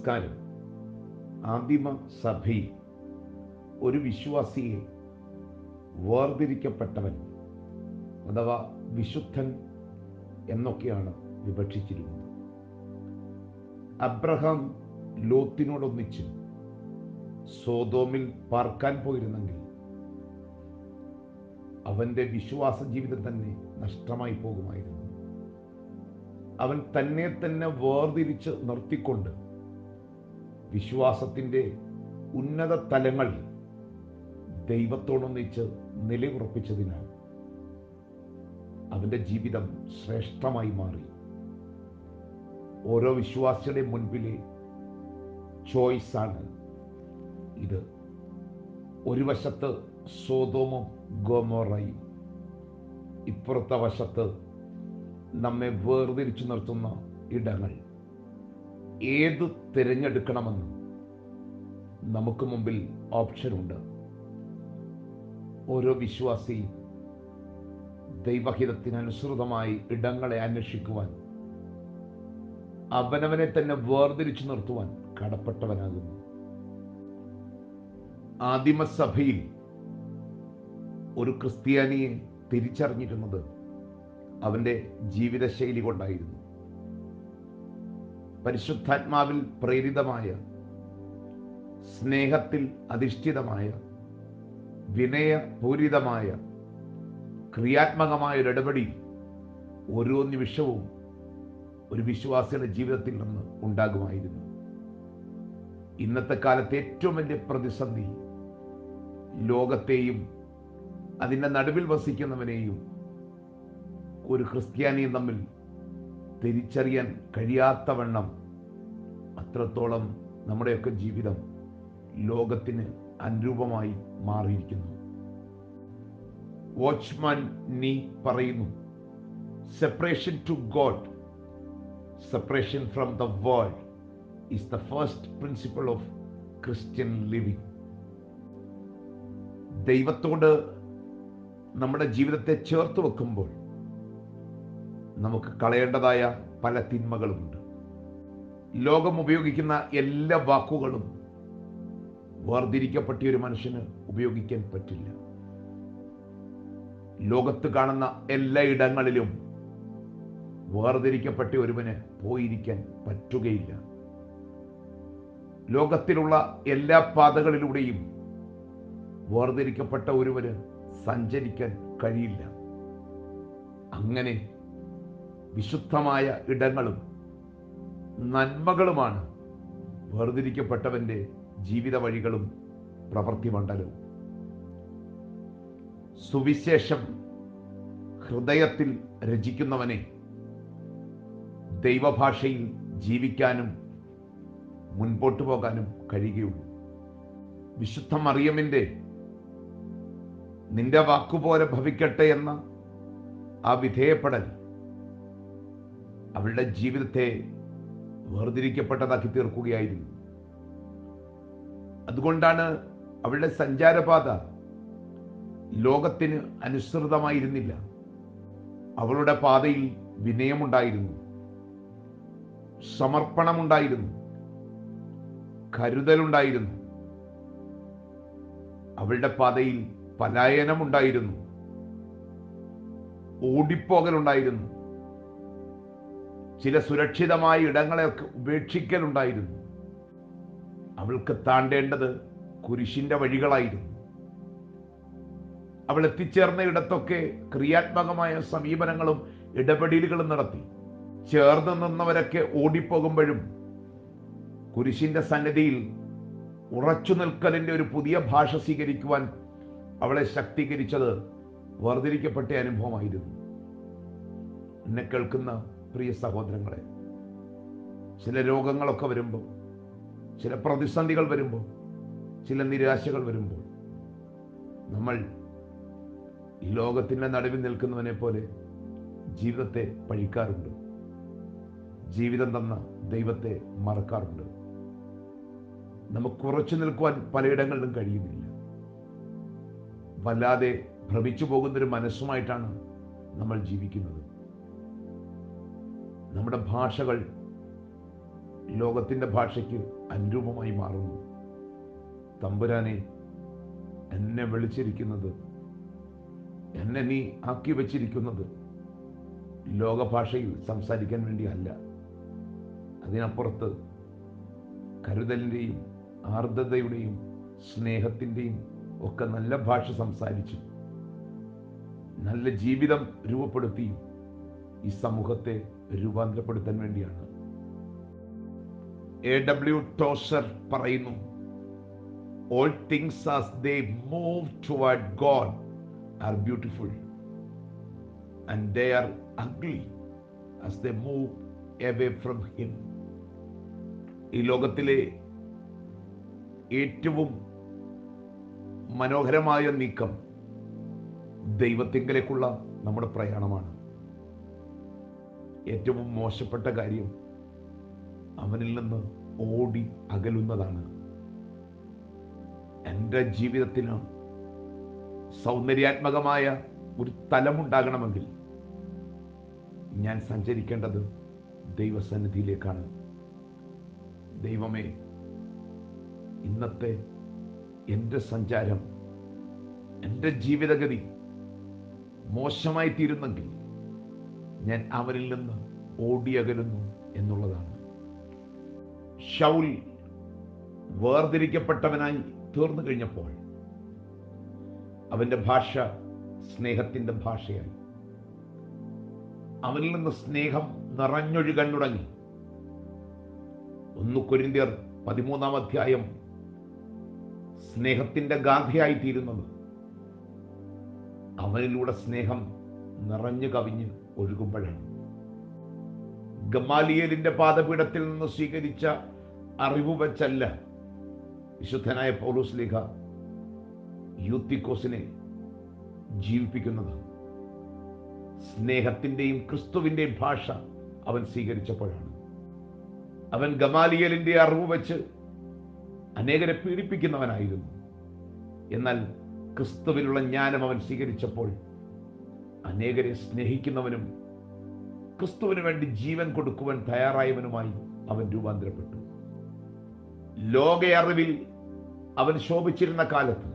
നമസ്കാരം ആദിമ സഭയിൽ ഒരു വിശ്വാസിയെ വേർതിരിക്കപ്പെട്ടവൻ അഥവാ വിശുദ്ധൻ എന്നൊക്കെയാണ് വിവക്ഷിച്ചിരുന്നത് അബ്രഹാം ലോത്തിനോടൊന്നിച്ച് സോതോമിൽ പാർക്കാൻ പോയിരുന്നെങ്കിൽ അവന്റെ വിശ്വാസ ജീവിതം തന്നെ നഷ്ടമായി പോകുമായിരുന്നു അവൻ തന്നെ തന്നെ വേർതിരിച്ച് നിർത്തിക്കൊണ്ട് വിശ്വാസത്തിൻ്റെ ഉന്നത തലങ്ങളിൽ ദൈവത്തോടൊന്നിച്ച് നിലയുറപ്പിച്ചതിനാൽ അവന്റെ ജീവിതം ശ്രേഷ്ഠമായി മാറി ഓരോ വിശ്വാസിയുടെ മുൻപിലെ ചോയ്സാണ് ഇത് ഒരു വശത്ത് സോതോമും ഗോമോറയും ഇപ്പുറത്തെ വശത്ത് നമ്മെ വേർതിരിച്ചു നിർത്തുന്ന ഇടങ്ങൾ ഏത് തിരഞ്ഞെടുക്കണമെന്ന് നമുക്ക് മുമ്പിൽ ഓപ്ഷനുണ്ട് ഓരോ വിശ്വാസിയും ദൈവഹിതത്തിനനുസൃതമായി ഇടങ്ങളെ അന്വേഷിക്കുവാൻ അവനവനെ തന്നെ വേർതിരിച്ചു നിർത്തുവാൻ കടപ്പെട്ടവനാകുന്നു ആദിമസഭയിൽ ഒരു ക്രിസ്ത്യാനിയെ തിരിച്ചറിഞ്ഞിരുന്നത് അവന്റെ ജീവിതശൈലി കൊണ്ടായിരുന്നു പരിശുദ്ധാത്മാവിൽ പ്രേരിതമായ സ്നേഹത്തിൽ അധിഷ്ഠിതമായ വിനയപൂരിതമായ ക്രിയാത്മകമായ ഒരു ഇടപെടി ഓരോ നിമിഷവും ഒരു വിശ്വാസിയുടെ ജീവിതത്തിൽ നിന്ന് ഉണ്ടാകുമായിരുന്നു ഇന്നത്തെ കാലത്തെ ഏറ്റവും വലിയ പ്രതിസന്ധി ലോകത്തെയും അതിൻ്റെ നടുവിൽ വസിക്കുന്നവനെയും ഒരു ക്രിസ്ത്യാനിയും തമ്മിൽ തിരിച്ചറിയാൻ കഴിയാത്തവണ്ണം അത്രത്തോളം നമ്മുടെയൊക്കെ ജീവിതം ലോകത്തിന് അനുരൂപമായി മാറിയിരിക്കുന്നു വാച്ച്മാൻ നീ പറയുന്നു separation to God separation from the world is the first principle of Christian living ദൈവത്തോട് നമ്മുടെ ജീവിതത്തെ ചേർത്ത് വെക്കുമ്പോൾ നമുക്ക് കളയേണ്ടതായ പല തിന്മകളുമുണ്ട് ലോകം ഉപയോഗിക്കുന്ന എല്ലാ വാക്കുകളും വേർതിരിക്കപ്പെട്ട ഒരു മനുഷ്യന് ഉപയോഗിക്കാൻ പറ്റില്ല ലോകത്ത് കാണുന്ന എല്ലാ ഇടങ്ങളിലും വേർതിരിക്കപ്പെട്ട ഒരുവന് പോയിരിക്കാൻ പറ്റുകയില്ല ലോകത്തിലുള്ള എല്ലാ പാതകളിലൂടെയും വേർതിരിക്കപ്പെട്ട ഒരുവന് സഞ്ചരിക്കാൻ കഴിയില്ല അങ്ങനെ വിശുദ്ധമായ ഇടങ്ങളും നന്മകളുമാണ് വേർതിരിക്കപ്പെട്ടവന്റെ ജീവിത വഴികളും പ്രവൃത്തി മണ്ഡലവും സുവിശേഷം ഹൃദയത്തിൽ രചിക്കുന്നവനെ ദൈവഭാഷയിൽ ജീവിക്കാനും മുൻപോട്ട് പോകാനും കഴിയുകയുള്ളൂ വിശുദ്ധ മറിയമിൻ്റെ നിന്റെ വാക്കുപോലെ ഭവിക്കട്ടെ എന്ന ആ വിധേയപ്പെടൽ അവളുടെ ജീവിതത്തെ വേർതിരിക്കപ്പെട്ടതാക്കി തീർക്കുകയായിരുന്നു അതുകൊണ്ടാണ് അവളുടെ സഞ്ചാരപാത ലോകത്തിന് അനുസൃതമായിരുന്നില്ല അവളുടെ പാതയിൽ വിനയമുണ്ടായിരുന്നു സമർപ്പണമുണ്ടായിരുന്നു കരുതലുണ്ടായിരുന്നു അവളുടെ പാതയിൽ പലായനമുണ്ടായിരുന്നു ഓടിപ്പോകലുണ്ടായിരുന്നു ചില സുരക്ഷിതമായ ഇടങ്ങളെയൊക്കെ ഉപേക്ഷിക്കലുണ്ടായിരുന്നു അവൾക്ക് താണ്ടേണ്ടത് കുരിശിന്റെ വഴികളായിരുന്നു അവൾ എത്തിച്ചേർന്ന ഇടത്തൊക്കെ ക്രിയാത്മകമായ സമീപനങ്ങളും ഇടപെടലുകളും നടത്തി ചേർന്ന് നിന്നവരൊക്കെ ഓടിപ്പോകുമ്പോഴും കുരിശിന്റെ സന്നിധിയിൽ ഉറച്ചു നിൽക്കലിന്റെ ഒരു പുതിയ ഭാഷ സ്വീകരിക്കുവാൻ അവളെ ശക്തീകരിച്ചത് വേർതിരിക്കപ്പെട്ട അനുഭവമായിരുന്നു എന്നെ കേൾക്കുന്ന പ്രിയ സഹോദരങ്ങളെ ചില രോഗങ്ങളൊക്കെ വരുമ്പോൾ ചില പ്രതിസന്ധികൾ വരുമ്പോൾ ചില നിരാശകൾ വരുമ്പോൾ നമ്മൾ ഈ ലോകത്തിൻ്റെ നടുവിൽ നിൽക്കുന്നവനെ പോലെ ജീവിതത്തെ പഴിക്കാറുണ്ട് ജീവിതം തന്ന ദൈവത്തെ മറക്കാറുണ്ട് നമുക്ക് ഉറച്ചു നിൽക്കുവാൻ പലയിടങ്ങളിലും കഴിയുന്നില്ല വല്ലാതെ ഭ്രമിച്ചു പോകുന്നൊരു മനസ്സുമായിട്ടാണ് നമ്മൾ ജീവിക്കുന്നത് നമ്മുടെ ഭാഷകൾ ലോകത്തിൻ്റെ ഭാഷയ്ക്ക് അനുരൂപമായി മാറുന്നു തമ്പുരാനെ എന്നെ വിളിച്ചിരിക്കുന്നത് എന്നെ നീ ആക്കി വച്ചിരിക്കുന്നത് ലോകഭാഷയിൽ സംസാരിക്കാൻ വേണ്ടിയല്ല അതിനപ്പുറത്ത് കരുതലിൻ്റെയും ആർദ്രതയുടെയും സ്നേഹത്തിൻ്റെയും ഒക്കെ നല്ല ഭാഷ സംസാരിച്ചു നല്ല ജീവിതം രൂപപ്പെടുത്തിയും ഈ സമൂഹത്തെ രൂപാന്തരപ്പെടുത്താൻ വേണ്ടിയാണ് എ ഡബ്ല്യു ടോസർ പറയുന്നു all things as they move toward God are beautiful and they are ugly as they move away from him ഈ ലോകത്തിലെ ഏറ്റവും മനോഹരമായ നീക്കം ദൈവത്തിങ്കലേക്കുള്ള നമ്മുടെ പ്രയാണമാണ് ഏറ്റവും മോശപ്പെട്ട കാര്യം അവനിൽ നിന്ന് ഓടി അകലുന്നതാണ് എൻ്റെ ജീവിതത്തിന് സൗന്ദര്യാത്മകമായ ഒരു തലമുണ്ടാകണമെങ്കിൽ ഞാൻ സഞ്ചരിക്കേണ്ടത് ദൈവസന്നിധിയിലേക്കാണ് ദൈവമേ ഇന്നത്തെ എൻ്റെ സഞ്ചാരം എൻ്റെ ജീവിതഗതി മോശമായി തീരുന്നെങ്കിൽ ഞാൻ അവനിൽ നിന്ന് ഓടിയകലുന്നു എന്നുള്ളതാണ് ഷൗൽ വേർതിരിക്കപ്പെട്ടവനായി തീർന്നു കഴിഞ്ഞപ്പോൾ അവന്റെ ഭാഷ സ്നേഹത്തിന്റെ ഭാഷയായി അവനിൽ നിന്ന് സ്നേഹം നിറഞ്ഞൊഴുകാൻ തുടങ്ങി ഒന്ന് കൊരിന്ത്യർ പതിമൂന്നാം അധ്യായം സ്നേഹത്തിന്റെ ഗാഥയായി തീരുന്നത് അവനിലൂടെ സ്നേഹം നിറഞ്ഞു കവിഞ്ഞ് ഒഴുകുമ്പോഴാണ് ഗമാലിയലിന്റെ പാദപീഠത്തിൽ നിന്ന് സ്വീകരിച്ച അറിവ് വെച്ചല്ല വിശുദ്ധനായ പൗലോസ് ലേഖ യൂത്തിക്കോസിനെ ജീവിപ്പിക്കുന്നത് സ്നേഹത്തിന്റെയും ക്രിസ്തുവിന്റെയും ഭാഷ അവൻ സ്വീകരിച്ചപ്പോഴാണ് അവൻ ഗമാലിയലിന്റെ അറിവ് വെച്ച് അനേകരെ പീഡിപ്പിക്കുന്നവനായിരുന്നു എന്നാൽ ക്രിസ്തുവിലുള്ള ജ്ഞാനം അവൻ സ്വീകരിച്ചപ്പോൾ അനേകരെ സ്നേഹിക്കുന്നവനും ക്രിസ്തുവിന് വേണ്ടി ജീവൻ കൊടുക്കുവാൻ തയ്യാറായവനുമായി അവൻ രൂപാന്തരപ്പെട്ടു ലോക അറിവിൽ അവൻ ശോഭിച്ചിരുന്ന കാലത്ത്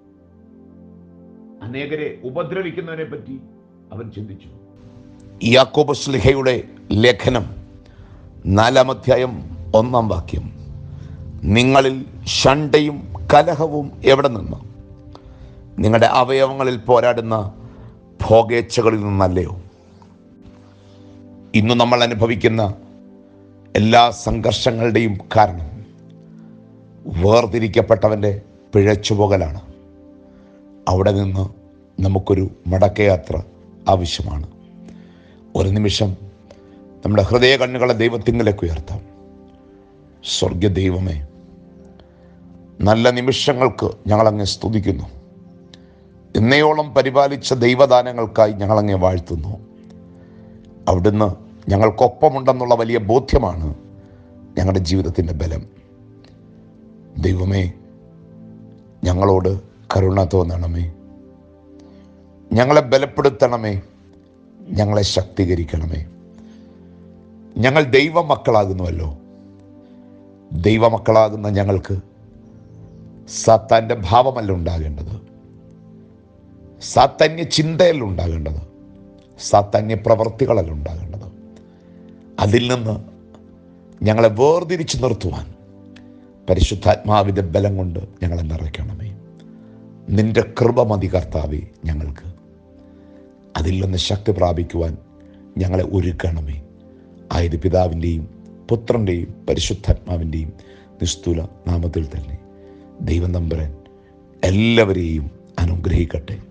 അനേകരെ ഉപദ്രവിക്കുന്നതിനെ പറ്റി അവൻ ചിന്തിച്ചു യാക്കോബ് സ്ലിഹയുടെ ലേഖനം നാലാം അധ്യായം ഒന്നാം വാക്യം നിങ്ങളിൽ ഷണ്ടയും കലഹവും എവിടെ നിന്ന് നിങ്ങളുടെ അവയവങ്ങളിൽ പോരാടുന്ന ഭോഗേച്ഛകളിൽ നിന്നല്ലയോ ഇന്ന് നമ്മൾ അനുഭവിക്കുന്ന എല്ലാ സംഘർഷങ്ങളുടെയും കാരണം വേർതിരിക്കപ്പെട്ടവൻ്റെ പിഴച്ചുപോകലാണ് അവിടെ നിന്ന് നമുക്കൊരു മടക്കയാത്ര ആവശ്യമാണ് ഒരു നിമിഷം നമ്മുടെ ഹൃദയ കണ്ണുകളെ ദൈവത്തിങ്കിലേക്ക് ഉയർത്താം സ്വർഗ ദൈവമേ നല്ല നിമിഷങ്ങൾക്ക് ഞങ്ങളങ്ങെ സ്തുതിക്കുന്നു ഇന്നയോളം പരിപാലിച്ച ദൈവദാനങ്ങൾക്കായി ഞങ്ങളങ്ങെ വാഴ്ത്തുന്നു അവിടുന്ന് ഞങ്ങൾക്കൊപ്പമുണ്ടെന്നുള്ള വലിയ ബോധ്യമാണ് ഞങ്ങളുടെ ജീവിതത്തിൻ്റെ ബലം ദൈവമേ ഞങ്ങളോട് കരുണ തോന്നണമേ ഞങ്ങളെ ബലപ്പെടുത്തണമേ ഞങ്ങളെ ശക്തീകരിക്കണമേ ഞങ്ങൾ ദൈവമക്കളാകുന്നുവല്ലോ ദൈവമക്കളാകുന്ന ഞങ്ങൾക്ക് സാത്താൻ്റെ ഭാവമല്ല ഉണ്ടാകേണ്ടത് സാത്താന്യ ചിന്തയല്ല ഉണ്ടാകേണ്ടത് സാത്താന്യ പ്രവർത്തികളല്ല ഉണ്ടാകേണ്ടത് അതിൽ നിന്ന് ഞങ്ങളെ വേർതിരിച്ചു നിർത്തുവാൻ പരിശുദ്ധാത്മാവിൻ്റെ ബലം കൊണ്ട് ഞങ്ങളെ നിറയ്ക്കണമേ നിന്റെ കൃപ മതി കർത്താവേ ഞങ്ങൾക്ക് അതിൽ നിന്ന് ശക്തി പ്രാപിക്കുവാൻ ഞങ്ങളെ ഒരുക്കണമേ ആയത് പിതാവിൻ്റെയും പുത്രൻ്റെയും പരിശുദ്ധാത്മാവിൻ്റെയും നിസ്തുല നാമത്തിൽ തന്നെ ദൈവം നമ്പരൻ എല്ലാവരെയും അനുഗ്രഹിക്കട്ടെ